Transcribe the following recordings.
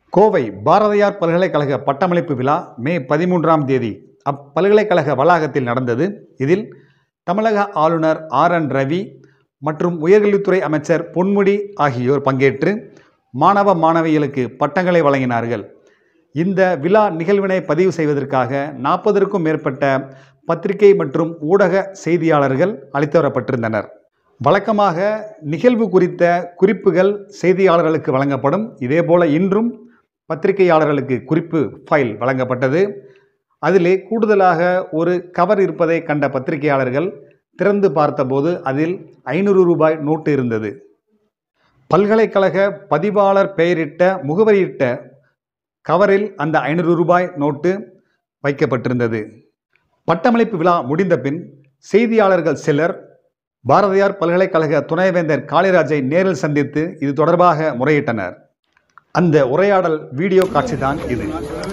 கோவை பாரதியார் பல்கலைக்கழக பட்டமளிப்பு விழா மே பதிமூன்றாம் தேதி அப்பல்கலைக்கழக வளாகத்தில் நடந்தது இதில் தமிழக ஆளுநர் ஆர் என் ரவி மற்றும் உயர்கல்வித்துறை அமைச்சர் பொன்முடி ஆகியோர் பங்கேற்று மாணவ மாணவிகளுக்கு பட்டங்களை வழங்கினார்கள் இந்த விழா நிகழ்வினை பதிவு செய்வதற்காக நாற்பதற்கும் மேற்பட்ட பத்திரிகை மற்றும் ஊடக செய்தியாளர்கள் அழைத்து வரப்பட்டிருந்தனர் வழக்கமாக நிகழ்வு குறித்த குறிப்புகள் செய்தியாளர்களுக்கு வழங்கப்படும் இதேபோல இன்றும் பத்திரிகையாளர்களுக்கு குறிப்பு ஃபைல் வழங்கப்பட்டது அதிலே கூடுதலாக ஒரு கவர் இருப்பதை கண்ட பத்திரிகையாளர்கள் திறந்து பார்த்தபோது அதில் ஐநூறு ரூபாய் நோட்டு இருந்தது பல்கலைக்கழக பதிவாளர் பெயரிட்ட முகவரியிட்ட கவரில் அந்த ஐநூறு ரூபாய் நோட்டு வைக்கப்பட்டிருந்தது பட்டமளிப்பு விழா முடிந்த பின் செய்தியாளர்கள் சிலர் பாரதியார் பல்கலைக்கழக துணைவேந்தர் காளிராஜை நேரில் சந்தித்து இது தொடர்பாக முறையிட்டனர் அந்த உரையாடல் வீடியோ காட்சி தான் இது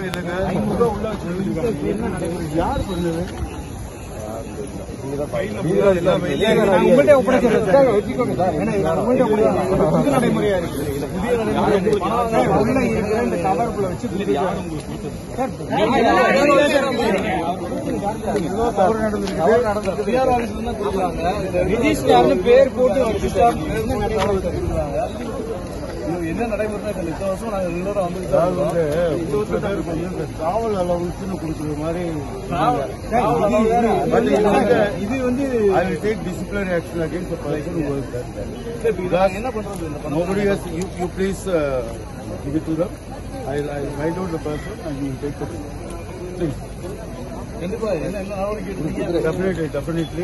உங்கள்கிட்ட ஒப்படைச்சிருக்கேன் வச்சுக்கோங்க சார் ஏன்னா இது நான் உங்கள்கிட்ட ஒப்படைச்சிருக்கேன் புது நடைமுறையா இருக்கு இது புதிய நடைமுறை பணம் உள்ள இருக்கிற இந்த கவருக்குள்ள வச்சு புது யார் உங்களுக்கு கொடுத்தது தவறு நடந்திருக்கு தவறு நடந்திருக்கு பிஆர் ஆஃபீஸ்ல தான் கொடுக்குறாங்க ரிஜிஸ்டார்னு பேர் போட்டு ரிஜிஸ்டார் தகவல் தெரிவிக்கிறாங்க இது என்ன நடைமுறை தான் இத்தனை வருஷம் நாங்க ரெகுலரா வந்துட்டு தான் இருக்கோம். இந்த டிராவல் அலவன்ஸ்னு கொடுக்குற மாதிரி But இது வந்து- இது வந்து I will take disciplinary action against the person who has done that. இப்ப இது நாங்க என்ன பண்றது இந்த பணம் Nobody has, you, you please uh, give it to them. I'll, I'll find out the person and you will take the Please. கண்டிப்பா என்ன என்ன நடவடிக்கை எடுத்தீங்க Definitely, definitely.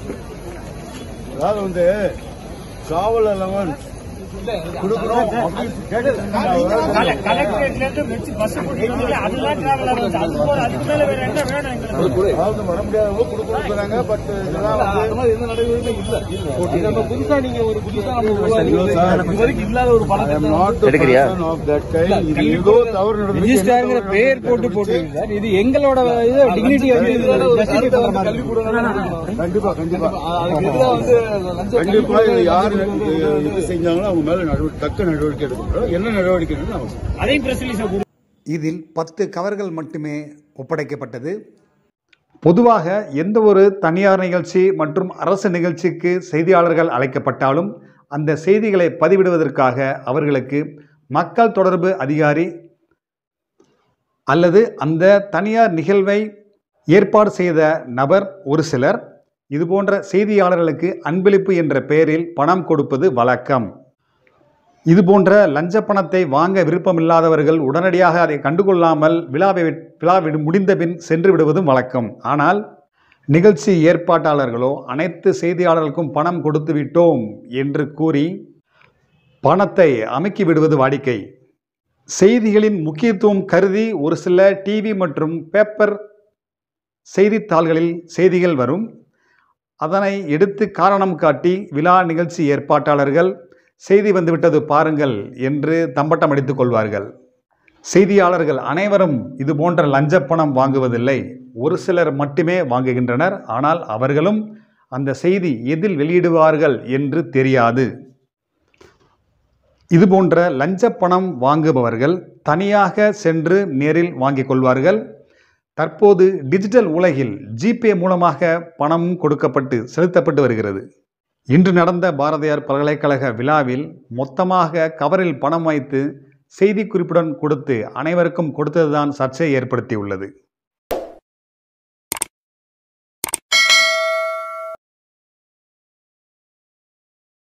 அதாவது வந்து டிராவல் அலவன்ஸ் கொடுக்குறோம் அப்படின்னு கேட்டு கலெக்டரேட்ல இருந்து வச்சு பஸ் கொடுத்தீங்களா அதெல்லாம் டிராவல் ஆகும் அது போல அதுக்கு மேல வேற என்ன வேணும் எங்களுக்கு அதாவது வர முடியாதவங்க கொடுக்குறாங்க பட் இதெல்லாம் வந்து அந்த மாதிரி எந்த நடைமுறையுமே இல்ல இது நம்ம புதுசா நீங்க ஒரு புதுசா நம்ம உருவாக்கி இது வரைக்கும் இல்லாத ஒரு I am பணத்தை not the person of that kind. இது ஏதோ தவறு நடந்திருக்கு. ரிஜிஸ்டர்ங்கிற என்ன தவறு பேர் போட்டு நடந்திருக்கு? போட்டுருங்க சார் இது எங்களோட இது டிக்னிட்டி வந்து justify பண்ற மாதிரி இருக்கு. கண்டிப்பா கண்டிப்பா அதுக்கு எதிராக வந்து லஞ்ச கண்டிப்பா இது யாரு இது இது செஞ்சாங்களோ அவங்க மேல நடவடிக்கை தக்க நடவடிக்கை எடுக்கணும் என்ன நடவடிக்கை எடுக்கணும் அவங்க அதையும் பிரஸ் ரிலீஸ் இதில் பத்து கவர்கள் மட்டுமே ஒப்படைக்கப்பட்டது பொதுவாக எந்த ஒரு தனியார் நிகழ்ச்சி மற்றும் அரசு நிகழ்ச்சிக்கு செய்தியாளர்கள் அழைக்கப்பட்டாலும் அந்த செய்திகளை பதிவிடுவதற்காக அவர்களுக்கு மக்கள் தொடர்பு அதிகாரி அல்லது அந்த தனியார் நிகழ்வை ஏற்பாடு செய்த நபர் ஒரு சிலர் இதுபோன்ற செய்தியாளர்களுக்கு அன்பளிப்பு என்ற பெயரில் பணம் கொடுப்பது வழக்கம் இதுபோன்ற லஞ்ச பணத்தை வாங்க விருப்பமில்லாதவர்கள் உடனடியாக அதை கண்டுகொள்ளாமல் விழாவை விட்- விழா விடு- முடிந்த பின் சென்று விடுவதும் வழக்கம் ஆனால் நிகழ்ச்சி ஏற்பாட்டாளர்களோ அனைத்து செய்தியாளர்களுக்கும் பணம் கொடுத்து விட்டோம் என்று கூறி பணத்தை அமுக்கி விடுவது வாடிக்கை செய்திகளின் முக்கியத்துவம் கருதி ஒரு சில டிவி மற்றும் பேப்பர் செய்தித்தாள்களில் செய்திகள் வரும் அதனை எடுத்து காரணம் காட்டி விழா நிகழ்ச்சி ஏற்பாட்டாளர்கள் செய்தி வந்துவிட்டது பாருங்கள் என்று தம்பட்டம் அடித்துக் கொள்வார்கள் செய்தியாளர்கள் அனைவரும் இது போன்ற லஞ்ச பணம் வாங்குவதில்லை ஒரு சிலர் மட்டுமே வாங்குகின்றனர் ஆனால் அவர்களும் அந்த செய்தி எதில் வெளியிடுவார்கள் என்று தெரியாது இது போன்ற லஞ்ச பணம் வாங்குபவர்கள் தனியாக சென்று நேரில் வாங்கிக் கொள்வார்கள் தற்போது டிஜிட்டல் உலகில் ஜிபே மூலமாக பணமும் கொடுக்கப்பட்டு செலுத்தப்பட்டு வருகிறது இன்று நடந்த பாரதியார் பல்கலைக்கழக விழாவில் மொத்தமாக கவரில் பணம் வைத்து செய்திக்குறிப்புடன் கொடுத்து அனைவருக்கும் கொடுத்ததுதான் சர்ச்சையை ஏற்படுத்தியுள்ளது